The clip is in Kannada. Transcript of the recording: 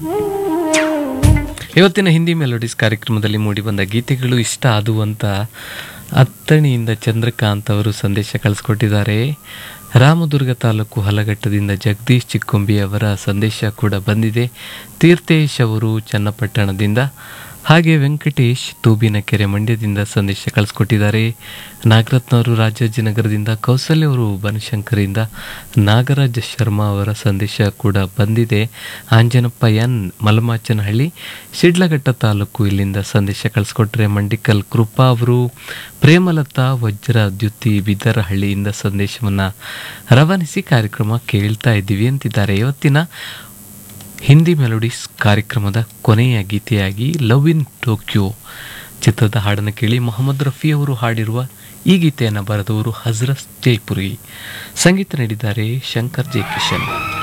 ಇವತ್ತಿನ ಹಿಂದಿ ಮೆಲೋಡಿಸ್ ಕಾರ್ಯಕ್ರಮದಲ್ಲಿ ಮೂಡಿಬಂದ ಗೀತೆಗಳು ಇಷ್ಟ ಆದವು ಅಂತ ಅತ್ತಣಿಯಿಂದ ಚಂದ್ರಕಾಂತ್ ಅವರು ಸಂದೇಶ ಕಳಿಸ್ಕೊಟ್ಟಿದ್ದಾರೆ ರಾಮದುರ್ಗ ತಾಲೂಕು ಹಲಘಟ್ಟದಿಂದ ಜಗದೀಶ್ ಚಿಕ್ಕೊಂಬಿ ಅವರ ಸಂದೇಶ ಕೂಡ ಬಂದಿದೆ ತೀರ್ಥೇಶ್ ಅವರು ಚನ್ನಪಟ್ಟಣದಿಂದ ಹಾಗೆ ವೆಂಕಟೇಶ್ ತೂಬಿನ ಕೆರೆ ಮಂಡ್ಯದಿಂದ ಸಂದೇಶ ಕಳಿಸ್ಕೊಟ್ಟಿದ್ದಾರೆ ನಾಗರತ್ನವರು ರಾಜಾಜಿನಗರದಿಂದ ಕೌಸಲ್ಯ ಅವರು ಬನಶಂಕರಿಂದ ನಾಗರಾಜ ಶರ್ಮಾ ಅವರ ಸಂದೇಶ ಕೂಡ ಬಂದಿದೆ ಆಂಜನಪ್ಪ ಎನ್ ಮಲಮಾಚನಹಳ್ಳಿ ಶಿಡ್ಲಘಟ್ಟ ತಾಲೂಕು ಇಲ್ಲಿಂದ ಸಂದೇಶ ಕಳಿಸ್ಕೊಟ್ರೆ ಮಂಡಿಕಲ್ ಕೃಪಾ ಅವರು ಪ್ರೇಮಲತಾ ವಜ್ರ ದ್ಯುತಿ ಬಿದರಹಳ್ಳಿಯಿಂದ ಸಂದೇಶವನ್ನು ರವಾನಿಸಿ ಕಾರ್ಯಕ್ರಮ ಕೇಳ್ತಾ ಇದ್ದೀವಿ ಅಂತಿದ್ದಾರೆ ಇವತ್ತಿನ ಹಿಂದಿ ಮೆಲೋಡಿಸ್ ಕಾರ್ಯಕ್ರಮದ ಕೊನೆಯ ಗೀತೆಯಾಗಿ ಲವ್ ಇನ್ ಟೋಕ್ಯೋ ಚಿತ್ರದ ಹಾಡನ್ನು ಕೇಳಿ ಮೊಹಮ್ಮದ್ ರಫಿ ಅವರು ಹಾಡಿರುವ ಈ ಗೀತೆಯನ್ನು ಬರೆದವರು ಹಜ್ರತ್ ಜೈಪುರಿ ಸಂಗೀತ ನೀಡಿದ್ದಾರೆ ಶಂಕರ್ ಜೈ ಕಿಶನ್